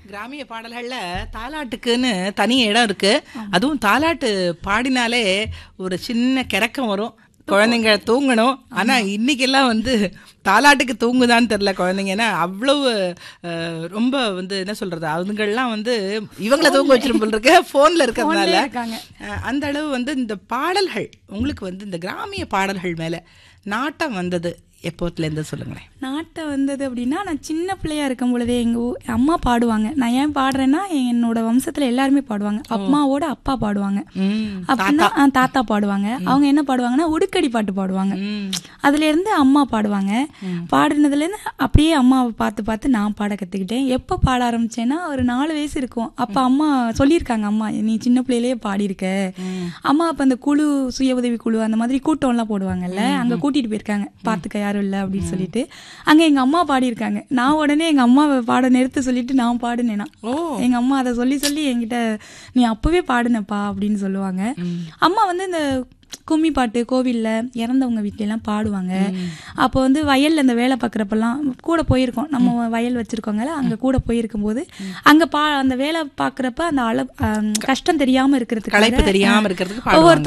கிராமிய பாடல்கள்ல தாலாட்டுக்குன்னு தனி இடம் இருக்கு அதுவும் தாலாட்டு பாடினாலே ஒரு சின்ன கிறக்கம் வரும் குழந்தைங்க தூங்கணும் ஆனா இன்னைக்கெல்லாம் வந்து தாலாட்டுக்கு தூங்குதான்னு தெரியல குழந்தைங்க ஏன்னா அவ்வளவு அஹ், ரொம்ப வந்து என்ன சொல்றது அதுங்கெல்லாம் வந்து இவங்கள தூங்க வச்சிரும் போல இருக்கு போன்ல இருக்கிறதுனால இருக்காங்க. அஹ், அந்த அளவு வந்து இந்த பாடல்கள் உங்களுக்கு வந்து இந்த கிராமிய பாடல்கள் மேல நாட்டம் வந்தது எப்போத்துல இருந்து சொல்லுங்களேன் நாட்டை வந்தது அப்படின்னா நான் சின்ன பிள்ளையா இருக்கும் பொழுதே எங்க ஊ- அம்மா பாடுவாங்க நான் ஏன் பாடுறேன்னா என்னோட வம்சத்துல எல்லாருமே பாடுவாங்க அம்மாவோட அப்பா பாடுவாங்க ம், அப்படின்னா ஆ, தாத்தா பாடுவாங்க அவங்க என்ன பாடுவாங்கன்னா உடுக்கடி பாட்டு பாடுவாங்க ம். அதுல இருந்து அம்மா பாடுவாங்க பாடுனதுல இருந்து அப்படியே அம்மாவை பார்த்து பார்த்து நான் பாட கத்துக்கிட்டேன் எப்ப பாட ஆரம்பிச்சேன்னா ஒரு நாலு வயசு இருக்கும் அப்ப அம்மா சொல்லியிருக்காங்க அம்மா நீ சின்ன பிள்ளையிலேயே பாடியிருக்க அம்மா அப்ப அந்த குழு சுய உதவி குழு அந்த மாதிரி கூட்டம் எல்லாம் போடுவாங்கல்ல அங்க கூட்டிட்டு போயிருக்காங்க பாத்துக்க யாரும் இல்ல அப்படின்னு சொல்லிட்டு அங்க எங்க அம்மா பாடியிருக்காங்க நான் உடனே எங்க அம்மாவை பாட நிறுத்த சொல்லிட்டு நான் பாடுனேனா ஓ எங்க அம்மா அதை சொல்லி சொல்லி என்கிட்ட நீ அப்பவே பாடுனப்பா அப்படின்னு சொல்லுவாங்க அம்மா வந்து இந்த கும்மி பாட்டு கோவில்ல இறந்தவங்க வீட்ல எல்லாம் பாடுவாங்க அப்போ வந்து வயல்ல இந்த வேலை பார்க்குறப்பெல்லாம் கூட போயிருக்கோம் நம்ம வயல் வச்சிருக்கோங்கல்ல அங்க கூட போயிருக்கும் போது அங்க பா அந்த வேலை பார்க்குறப்ப அந்த அளவு ஆம், கஷ்டம் தெரியாம இருக்கிறதுக்கு களைப்பு தெரியாம இருக்கிறதுக்கு பாடுவாங்க. ஒவ்வொரு